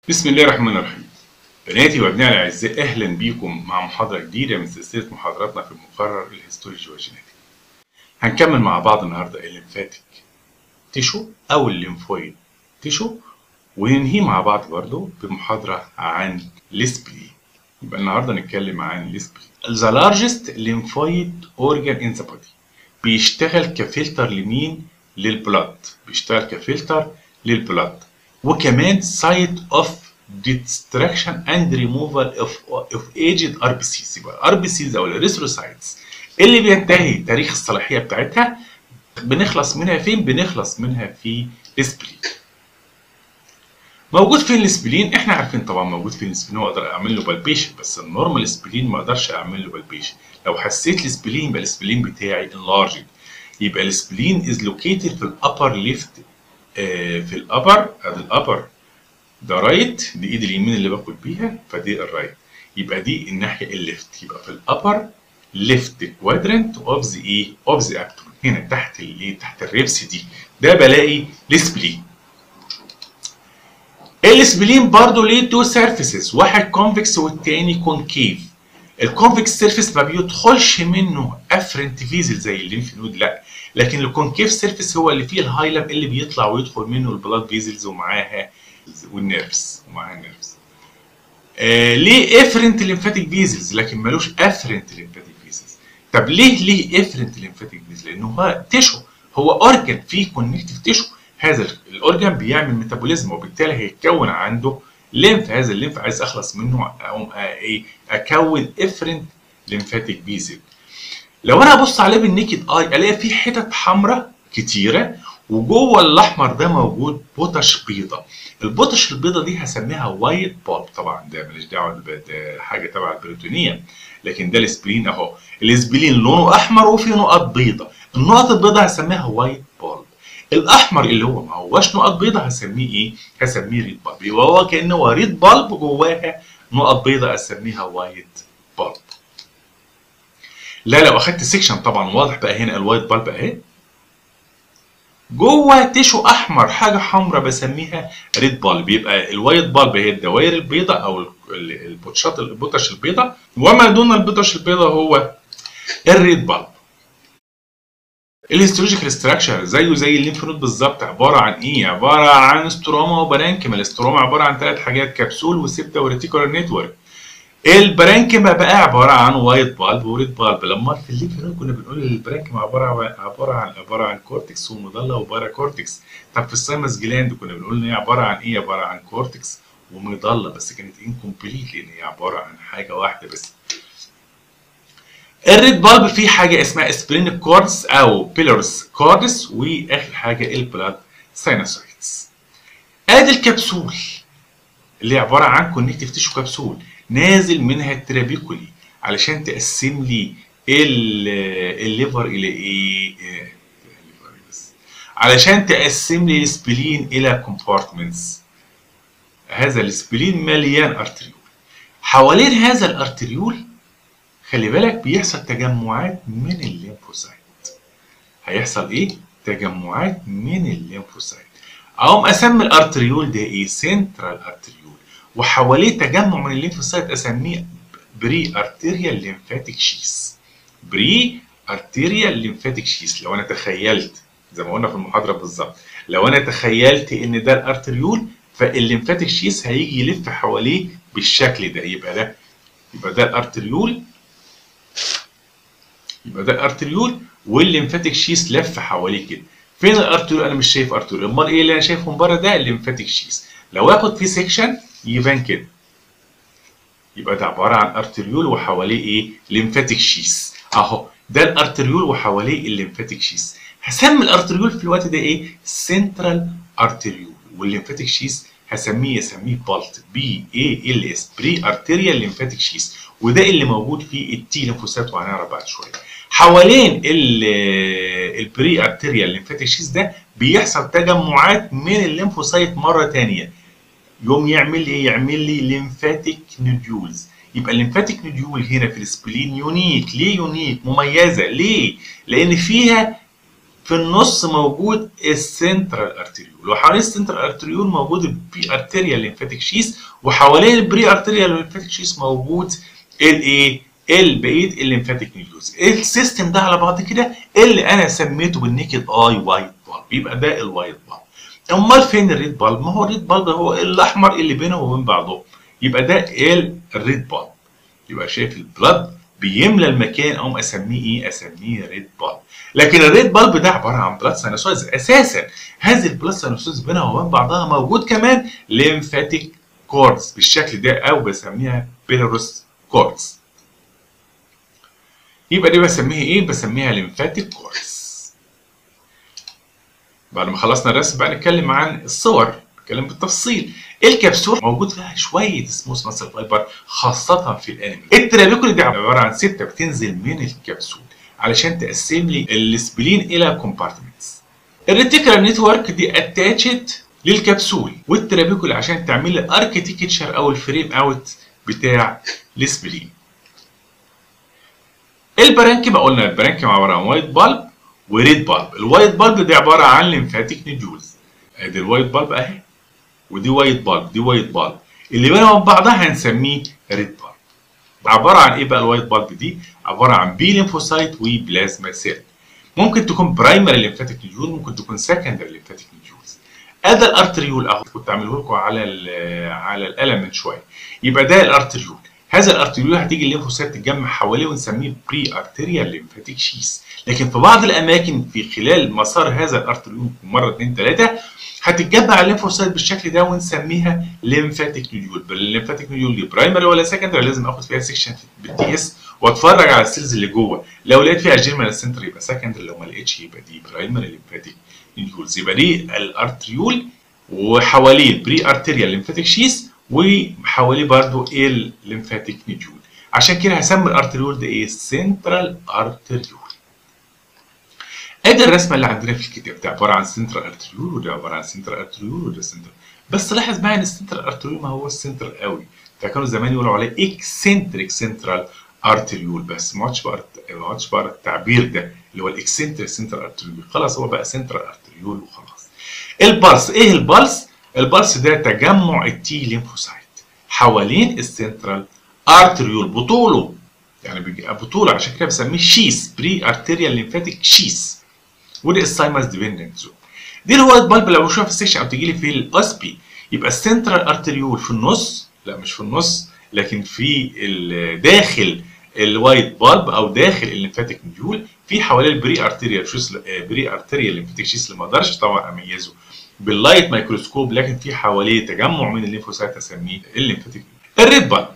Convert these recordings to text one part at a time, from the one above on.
بسم الله الرحمن الرحيم بناتي وابنائي الاعزاء اهلا بيكم مع محاضره جديده من سلسله محاضراتنا في المقرر الهيستولوجي والجينيتيك هنكمل مع بعض النهارده الليمفاتيك تيشو او الليمفويد تيشو وننهي مع بعض برضو بمحاضره عن الاسبلين يبقى النهارده نتكلم عن الاسبلين The largest lymphoid organ in the body بيشتغل كفلتر لمين للبلاد بيشتغل كفلتر للبلاد وكمان site of destruction and removal of, of aged RBCs يبقى RBCs او الريثروسايتس اللي بينتهي تاريخ الصلاحيه بتاعتها بنخلص منها فين؟ بنخلص منها في السبلين. موجود فين السبلين؟ احنا عارفين طبعا موجود فين السبلين واقدر اعمل له بالبيشن بس النورمال سبلين ما اقدرش اعمل له بالبيشن. لو حسيت السبلين يبقى السبلين بتاعي enlarged يبقى السبلين از لوكيتد في الابر ليفت في الابر ادي الابر ده رايت دي ايد اليمين اللي باكل بيها فدي الرايت يبقى دي الناحيه الليفت يبقى في الابر ليفت كوادرنت اوف ذا ايه اوف ذا ابتومن هنا تحت الايه تحت الريبس دي ده بلاقي السبلين السبلين برضو ليه تو سيرفيسز واحد كونفكس والتاني كونكيف الكونفكس سيرفيس ما بيدخلش منه افرنت فيزل زي الليمف نود لا لكن الكونكيف سيرفيس هو اللي فيه الهايلم اللي بيطلع ويدخل منه البلاد فيزلز ومعاها والنيرفز ومعاها النيرفز آه ليه افرنت ليمفاتيك فيزلز لكن ملوش افرنت ليمفاتيك فيزلز طب ليه ليه افرنت ليمفاتيك فيزلز لانه هو تيشو هو اورجن فيه كونكتيف تيشو هذا الاورجن بيعمل ميتابوليزم وبالتالي هيتكون عنده ليمف هذا الليمف عايز اخلص منه اقوم ايه اكون افرنت ليمفاتيك فيزل لو انا ابص عليه بالنيكد اي الاقي فيه حتت حمراء كتيره وجوه الاحمر ده موجود بوتش بيضه البوتش البيضه دي هسميها وايت بولب طبعا ده ماليش دعوه ده حاجه تبع البروتينيه لكن ده الاسبلين اهو الاسبلين لونه احمر وفيه نقط بيضه النقط البيضاء هسميها وايت بولب الاحمر اللي هو ما هوش نقط بيضاء هسميه ايه هسميه ريد بلب يبقى هو كانه هو ريد بلب جواها نقط بيضاء اسميها وايت بلب لا لو اخدت سيكشن طبعا واضح بقى هنا الوايت بلب اهي جوه تيشو احمر حاجه حمراء بسميها ريد بالب يبقى الوايت بالب هي الدوائر البيضاء او البوتشات البوتش البيضاء وما دون البوتش البيضاء هو الريد بالب الهيستولوجيكال ستراكشر زيه زي الليمف نود بالظبط عباره عن ايه؟ عباره عن استروما وبرانكيما الاستروما عباره عن ثلاث حاجات كبسول وسبتا وريتيكولار نتورك البرانكيما بقى عباره عن وايت بالب وريد بالب لما في الليمف نود كنا بنقول البرانكيما عباره عن عباره عن عباره عن كورتكس ومضله وبارا كورتكس طب في السايمس جلاند كنا بنقول ان هي عباره عن ايه؟ عباره عن كورتكس ومضله بس كانت انكمبليت لان هي عباره عن حاجه واحده بس الريد بالب فيه حاجه اسمها اسبرينيك كوردس او بيلورس كوردس واخر حاجه البلاد ساينوسايتس ادي الكبسول اللي عباره عن كونكتيف تيشو كبسول نازل منها الترابيكولي علشان تقسم لي الليفر الى ايه علشان تقسم لي السبلين الى كومبارتمنتس هذا السبلين مليان ارتريول حوالين هذا الارتريول خلي بالك بيحصل تجمعات من الليمفوسايت هيحصل ايه تجمعات من الليمفوسايت اقوم اسمي الارتريول ده ايه سنترال ارتريول وحواليه تجمع من الليمفوسايت اسميه بري ارتيريال ليمفاتيك شيس بري ارتيريال ليمفاتيك شيس لو انا تخيلت زي ما قلنا في المحاضره بالظبط لو انا تخيلت ان ده الارتريول فالليمفاتيك شيس هيجي يلف حواليه بالشكل ده يبقى ده يبقى ده الارتريول يبقى ده الارتريول والليمفاتيك شيس لف حواليه كده فين الارتريول انا مش شايف ارتريول امال ايه اللي انا شايفه من بره ده الليمفاتيك شيس لو اخد فيه سيكشن يبان كده يبقى ده عباره عن ارتريول وحواليه ايه ليمفاتيك شيس اهو ده الارتريول وحواليه الليمفاتيك شيس هسمي الارتريول في الوقت ده ايه سنترال ارتريول والليمفاتيك شيس هسميه اسميه بالت بي اي ال اس بري ارتيريال ليمفاتيك شيس وده اللي موجود في التي ليمفوسات وهنعرف بعد شويه حوالين البري ارتيريال ليمفاتيك شيس ده بيحصل تجمعات من الليمفوسايت مره ثانيه يوم يعمل لي ايه يعمل لي ليمفاتيك نوديولز يبقى الليمفاتيك نوديول هنا في السبلين يونيك ليه يونيك مميزه ليه لان فيها في النص موجود السنترال ارتريول وحوالين السنترال ارتريول موجود البري ارتيريال ليمفاتيك شيس وحوالين البري ارتيريال ليمفاتيك شيس موجود الايه البقيه الليمفاتيك نيوكليوس السيستم ده على بعض كده اللي انا سميته بالنيكد اي وايت بالب يبقى ده الوايت بالب امال فين الريد بالب ما هو الريد بالب هو الاحمر اللي بينه وبين بعضه يبقى ده الريد بالب يبقى شايف البلد بيملى المكان اقوم اسميه ايه اسميه ريد بالب لكن الريد بالب ده عباره عن بلاد ساينوسويدز اساسا هذه البلاد ساينوسويدز بينها وبين بعضها موجود كمان ليمفاتيك كوردز بالشكل ده او بسميها بيلروس كوردز يبقى دي بسميها ايه بسميها ليمفاتيك كوردز بعد ما خلصنا الرسم بقى نتكلم عن الصور نتكلم بالتفصيل الكبسول موجود فيها شويه سموث ماسل فايبر خاصه في الانمي الترابيكول دي عباره عن سته بتنزل من الكبسول علشان تقسم لي السبلين الى كومبارتمنتس الريتيكولار نتورك دي اتاتشت للكبسول والترابيكول عشان تعمل لي الاركتيكتشر او الفريم اوت بتاع السبلين البرانكيم قلنا البرانكيم عباره عن وايت بالب وريد بالب الوايت بالب دي عباره عن ليمفاتيك نيدولز ادي الوايت بالب اهي ودي وايت بالب دي وايت بالب اللي بينهم وبين بعضها هنسميه ريد بالب عباره عن ايه بقى الوايت بالب دي عباره عن بي ليمفوسايت وبلازما سيل ممكن تكون برايمري ليمفاتيك نيدول ممكن تكون سكندري ليمفاتيك نيدولز ادي الارتريول اهو كنت عامله لكم على على القلم من شويه يبقى ده الارتريول هذا الارتريول هتيجي الليمفوسايت تتجمع حواليه ونسميه بري ارتيريال ليمفاتيك شيس لكن في بعض الاماكن في خلال مسار هذا الارتريول مره اثنين ثلاثه هتتجمع الليمفوسايت بالشكل ده ونسميها ليمفاتيك نيدول الليمفاتيك نيدول دي برايمري ولا سكندري لازم اخد فيها سيكشن بالتي اس واتفرج على السيلز اللي جوه لو لقيت فيها جيرمال سنتر يبقى سكندري لو ما لقيتش يبقى دي برايمري ليمفاتيك نيدولز يبقى دي الارتريول وحواليه البري ارتيريال ليمفاتيك شيس وحواليه برضو الليمفاتيك نيدول عشان كده هسمي الارتريول ده ايه سنترال ارتريول ادي الرسمه اللي عندنا في الكتاب ده عباره عن سنترال ارتريول وده عباره عن سنترال ارتريول وده سنترال بس لاحظ بقى ان السنترال ارتريول ما هو السنترال قوي فكانوا زمان يقولوا عليه اكسنتريك سنترال ارتريول بس ما عادش بقى ما عادش بقى التعبير ده اللي هو الاكسنتريك سنترال ارتريول خلاص هو بقى سنترال ارتريول وخلاص البلس ايه البلس البلس ده تجمع التي ليمفوسايت حوالين السنترال ارتريول بطوله يعني بطوله عشان كده بسميه شيس بري ارتيريال ليمفاتيك شيس ودي السايمس ديبندنت زون دي الوايت بالب لو بشوفها في السكشن او تجي لي في الاس بي يبقى السنترال ارتريول في النص لا مش في النص لكن في داخل الوايت بالب او داخل الليمفاتيك نيول في حواليه البري ارتيريال شيس بري ارتيريال ليمفاتيك شيس اللي ما اقدرش طبعا اميزه باللايت مايكروسكوب لكن في حواليه تجمع من الليمفوسايت اسميه الليمفاتيك الريد بالب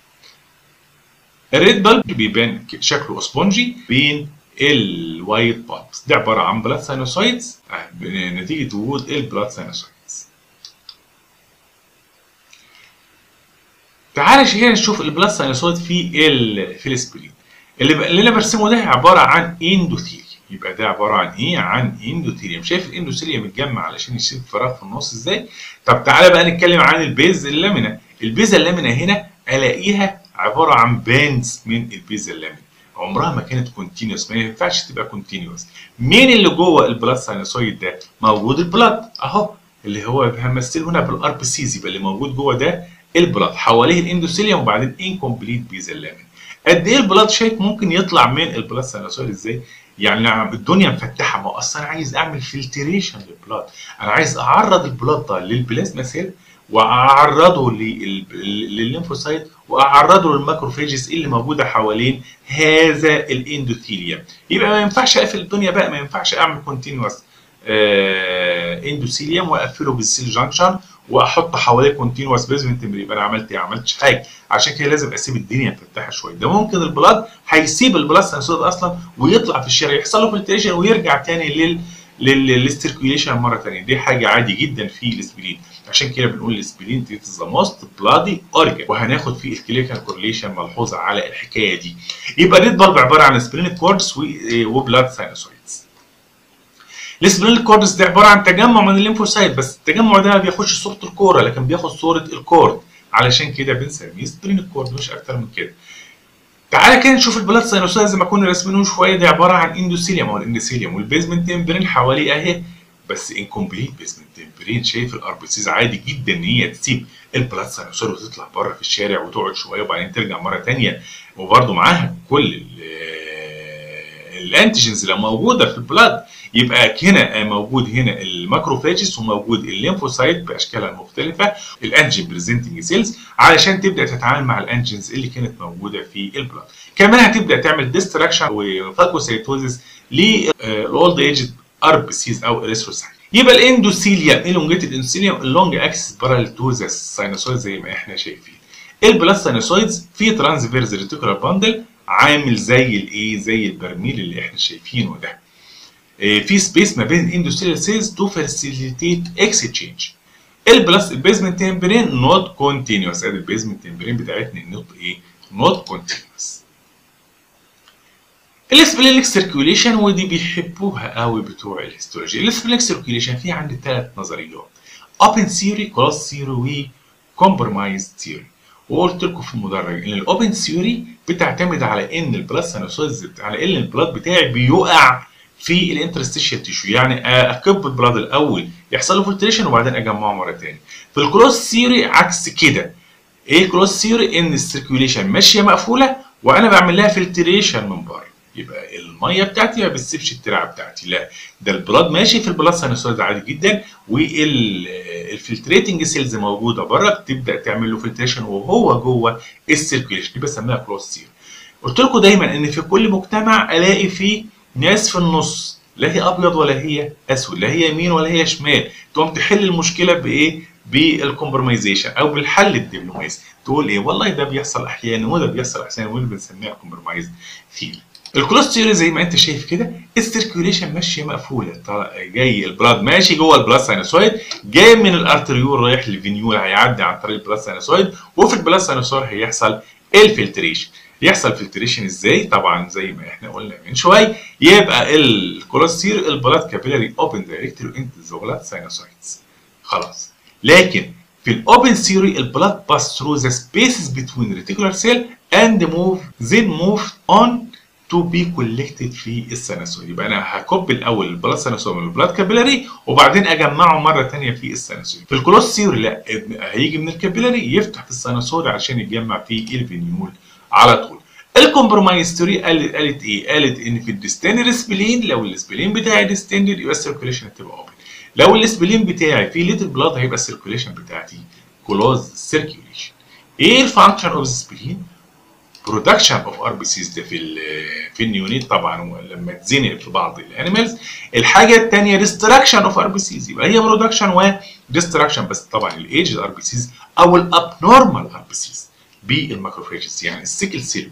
الريد بالب بيبان شكله اسبونجي بين الوايت بالبس دي عباره عن بلاد ساينوسايدز نتيجه وجود البلاد ساينوسايدز تعالى هنا نشوف البلاد ساينوسايد في ال في السبلين اللي, اللي انا برسمه ده عباره عن اندوثيل يبقى ده عباره عن ايه عن اندوثيليوم شايف الاندوثيليوم متجمع علشان يسيب فراغ في النص ازاي طب تعالى بقى نتكلم عن البيز اللامينا البيز اللامينا هنا الاقيها عباره عن باندز من البيز اللامينا عمرها ما كانت كونتينوس ما ينفعش تبقى كونتينوس مين اللي جوه البلاد ساينوسويد ده موجود البلاد اهو اللي هو همثله هنا بالار بي سيز يبقى اللي موجود جوه ده البلاد حواليه الاندوثيليوم وبعدين انكمبليت بيز اللامينا قد ايه البلاد شيك ممكن يطلع من البلاد ساينوسويد ازاي يعني الدنيا مفتحه ما اصلا انا عايز اعمل فلتريشن للبلاد انا عايز اعرض البلاد ده للبلازما سيل واعرضه للليمفوسايت واعرضه للماكروفيجز اللي موجوده حوالين هذا الاندوثيليوم يبقى ما ينفعش اقفل الدنيا بقى ما ينفعش اعمل كونتينوس اندوثيليوم واقفله بالسيل جانكشن واحط حواليه كونتينوس بيزمنت يبقى انا عملت ايه؟ عملتش حاجه عشان كده لازم اسيب الدنيا مفتحه شويه ده ممكن البلاد هيسيب البلاد سنسود اصلا ويطلع في الشارع يحصل له فلتريشن ويرجع تاني لل للستيركيوليشن مره ثانيه دي حاجه عادي جدا في الاسبرين عشان كده بنقول الاسبرين دي ذا موست بلادي اورجن وهناخد فيه الكلينيكال كورليشن ملحوظه على الحكايه دي يبقى ريد بالب عباره عن سبرين كوردز وبلاد ساينوسويدز السبرين كوردز دي عباره عن تجمع من الليمفوسايت بس التجمع ده ما بياخدش صوره الكوره لكن بياخد صوره الكورد علشان كده بنسميه سبرين كورد مش اكتر من كده تعالى كده نشوف البلاد ساينوسايد زي ما كنا راسمينه شويه دي عباره عن اندوثيليوم او الاندوثيليوم والبيزمنت تمبرين حواليه اهي بس انكمبليت بيزمنت تمبرين شايف الار بي سيز عادي جدا ان هي تسيب البلاد ساينوسايد وتطلع بره في الشارع وتقعد شويه وبعدين ترجع مره ثانيه وبرده معاها كل الانتيجنز اللي موجوده في البلاد يبقى هنا موجود هنا الماكروفاجز وموجود الليمفوسايت باشكالها المختلفه الانجين بريزنتنج سيلز علشان تبدا تتعامل مع الانجينز اللي كانت موجوده في البلاد كمان هتبدا تعمل ديستراكشن وفاكوسيتوزيس للاولد ايج ار بي سيز او اريثروسايت يبقى الاندوثيليوم الونجيتد اندوثيليوم اللونج اكسس بارال تو ذا ساينوسويد زي ما احنا شايفين البلاد ساينوسويدز في ترانسفيرز ريتيكولار باندل عامل زي الايه زي البرميل اللي احنا شايفينه ده في سبيس ما بين الاندوثيليال سيلز تو فاسيليتيت اكسشينج البلس البيزمنت تمبرين نوت كونتينوس ادي البيزمنت تمبرين بتاعتنا النوت ايه نوت كونتينوس السبلينك سيركيوليشن ودي بيحبوها قوي بتوع الهيستولوجي السبلينك سيركيوليشن في عندي ثلاث نظريات اوبن ثيوري كلوز ثيوري وكومبرمايز ثيوري وقلت لكم في المدرج ان الاوبن ثيوري بتعتمد على ان البلاد سينوسويدز على ان البلاد بتاعي بيقع في الانترستيشال تيشو يعني اكب البلاد الاول يحصل له فلتريشن وبعدين اجمعه مره ثانيه في الكلوز ثيوري عكس كده ايه الكلوز ثيوري ان السيركيوليشن ماشيه مقفوله وانا بعمل لها فلتريشن من بره يبقى الميه بتاعتي ما بتسيبش الترعه بتاعتي لا ده البلاد ماشي في البلاد سينوسويد عادي جدا والفلتريتنج سيلز موجوده بره بتبدا تعمل له فلتريشن وهو جوه السيركيوليشن دي بسميها كلوز ثيوري قلت لكم دايما ان في كل مجتمع الاقي فيه ناس في النص لا هي ابيض ولا هي اسود لا هي يمين ولا هي شمال تقوم تحل المشكله بايه بالكومبرمايزيشن او بالحل الدبلوماسي تقول ايه والله ده بيحصل احيانا وده بيحصل احيانا واللي بنسميها كومبرمايز ثيوري الكلوز ثيوري زي ما انت شايف كده السيركيوليشن ماشيه مقفوله جاي البلاد ماشي جوه البلاد ساينوسويد جاي من الارتريول رايح للفينيول هيعدي عن طريق البلاد ساينوسويد وفي البلاد ساينوسويد هيحصل الفلتريشن يحصل فلتريشن ازاي طبعا زي ما احنا قلنا من شويه يبقى الكلوز ثيوري البلاد كابيلاري اوبن دايركتلي انت ذا بلاد ساينوسويدز خلاص لكن في الاوبن ثيوري البلاد باس ثرو ذا سبيسز بتوين ريتيكولار سيل اند موف then موف اون تو بي كولكتد في السينوسويد يبقى انا هكب الاول البلاد سينوسويد من البلاد كابيلاري وبعدين اجمعه مره ثانيه في السينوسويد في الكلوز ثيوري لا هيجي من الكابيلاري يفتح في السينوسويد عشان يتجمع في الفينيول على طول الكومبرومايز ثيوري قالت قالت ايه؟ قالت ان في الديستندد سبلين لو السبلين بتاعي ديستندد يبقى السيركيوليشن هتبقى اوبن لو السبلين بتاعي فيه ليتل بلاد هيبقى السيركيوليشن بتاعتي كلوز سيركيوليشن ايه الفانكشن اوف السبلين؟ برودكشن اوف ار بي سيز ده في في النيونيت طبعا لما تزنق في بعض الانيمالز الحاجه الثانيه ديستراكشن اوف ار بي سيز يبقى هي برودكشن وديستراكشن بس طبعا الايج ار بي سيز او الاب نورمال ار بي سيز بالماكروفاجز يعني السيكل سيل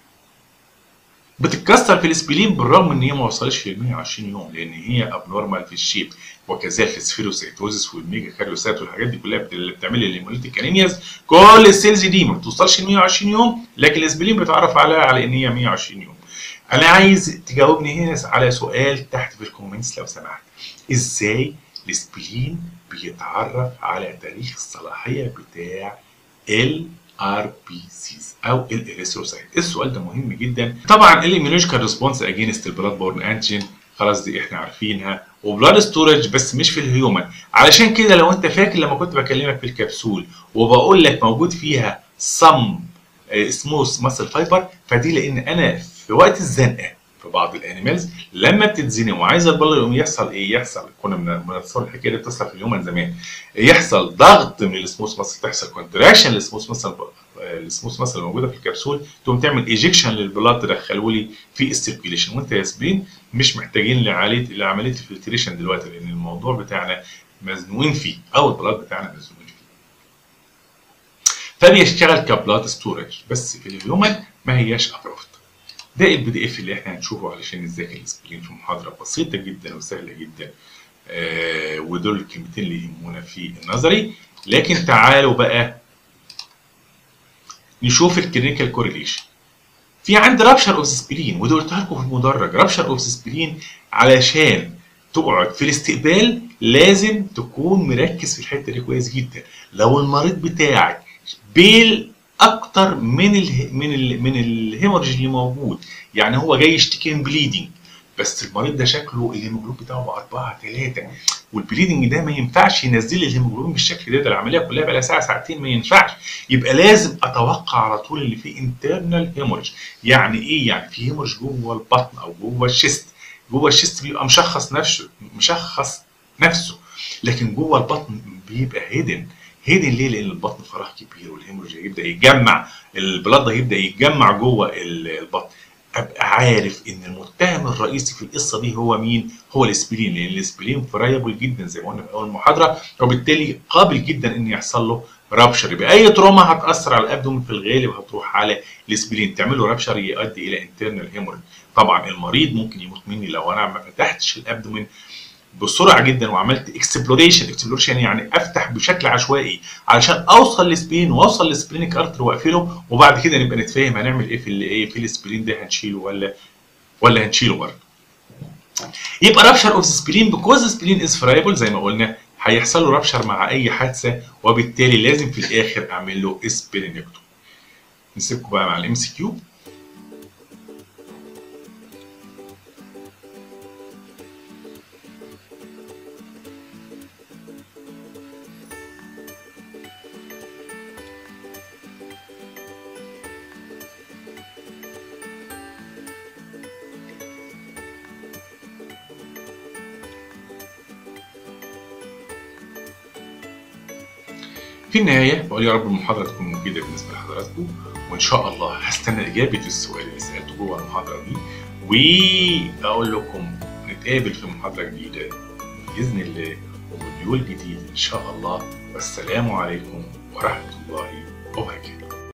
بتتكسر في الاسبلين بالرغم ان هي ما وصلتش ل 120 يوم لان هي اب نورمال في الشيب وكذلك السفيروسيتوزيس والميجا كاريوسات والحاجات دي كلها اللي بتعمل لي الهيموليتيك انيمياز كل السيلز دي ما بتوصلش ل 120 يوم لكن الاسبلين بيتعرف عليها على ان هي 120 يوم انا عايز تجاوبني هنا على سؤال تحت في الكومنتس لو سمحت ازاي الاسبلين بيتعرف على تاريخ الصلاحيه بتاع ال ار بي سيز او الاريثروسايت السؤال ده مهم جدا طبعا الاميونولوجيكال ريسبونس اجينست البلاد بورن انتيجين خلاص دي احنا عارفينها وبلاد ستورج بس مش في الهيومن علشان كده لو انت فاكر لما كنت بكلمك في الكبسول وبقول لك موجود فيها صم سموث ماسل فايبر فدي لان انا في وقت الزنقه في بعض الانيمالز لما بتتزنق وعايزه البلد يقوم يحصل ايه يحصل كنا بنتصور الحكايه دي بتحصل في اليومن زمان يحصل ضغط من السموث ماسل تحصل كونتراكشن للسموث ماسل السموث ماسل الموجوده في الكبسول تقوم تعمل ايجكشن للبلاد تدخله لي في السيركيليشن وانت يا سبين مش محتاجين لعمليه لعمليه الفلتريشن دلوقتي لان الموضوع بتاعنا مزنوقين فيه او البلاد بتاعنا مزنوقين فيه فبيشتغل كبلاد ستورج بس في الهيومن ما هياش ابروفد ده البي دي اف اللي احنا هنشوفه علشان نذاكر السبلين في محاضره بسيطه جدا وسهله جدا آه ودول الكلمتين اللي يهمونا في النظري لكن تعالوا بقى نشوف الكلينيكال كورليشن في عندي رابشر اوف سبلين وده قلت لكم في المدرج رابشر اوف سبلين علشان تقعد في الاستقبال لازم تكون مركز في الحته دي كويس جدا لو المريض بتاعك بيل اكتر من ال من ال من الهيموريج اللي موجود يعني هو جاي يشتكي من بليدنج بس المريض ده شكله الهيموجلوبين بتاعه بقى 4 3 والبليدنج ده ما ينفعش ينزل لي الهيموجلوبين بالشكل ده ده العمليه كلها بقى لها ساعه ساعتين ما ينفعش يبقى لازم اتوقع على طول اللي فيه انترنال هيموريج يعني ايه يعني في هيموريج جوه البطن او جوه الشيست جوه الشيست بيبقى مشخص نفسه مشخص نفسه لكن جوه البطن بيبقى هيدن هيدن ليه؟ لان البطن فراغ كبير والهيموريج هيبدا يتجمع البلاد هيبدا يتجمع جوه البطن ابقى عارف ان المتهم الرئيسي في القصه دي هو مين؟ هو الاسبرين لان الاسبرين فرايبل جدا زي ما قلنا في اول المحاضره وبالتالي قابل جدا ان يحصل له رابشر يبقى اي تروما هتاثر على الابدومين في الغالب هتروح على الاسبرين تعمل له رابشر يؤدي الى انترنال هيموريج طبعا المريض ممكن يموت مني لو انا ما فتحتش الابدومين بسرعه جدا وعملت اكسبلوريشن اكسبلوريشن يعني افتح بشكل عشوائي علشان اوصل للسبين واوصل للسبرينك ارتر واقفله وبعد كده نبقى نتفاهم هنعمل ايه في ايه في السبرين ده هنشيله ولا ولا هنشيله برضه يبقى رابشر اوف سبرين بكوز سبرين از فرايبل زي ما قلنا هيحصل له رابشر مع اي حادثه وبالتالي لازم في الاخر اعمل له اسبرينكتوم نسيبكم بقى مع الام سي كيو في النهاية بقول يا رب المحاضرة تكون مفيدة بالنسبة لحضراتكم وإن شاء الله هستنى إجابة السؤال اللي سألته جوه المحاضرة دي وأقول لكم نتقابل في محاضرة جديدة بإذن الله ومديول جديد إن شاء الله والسلام عليكم ورحمة الله وبركاته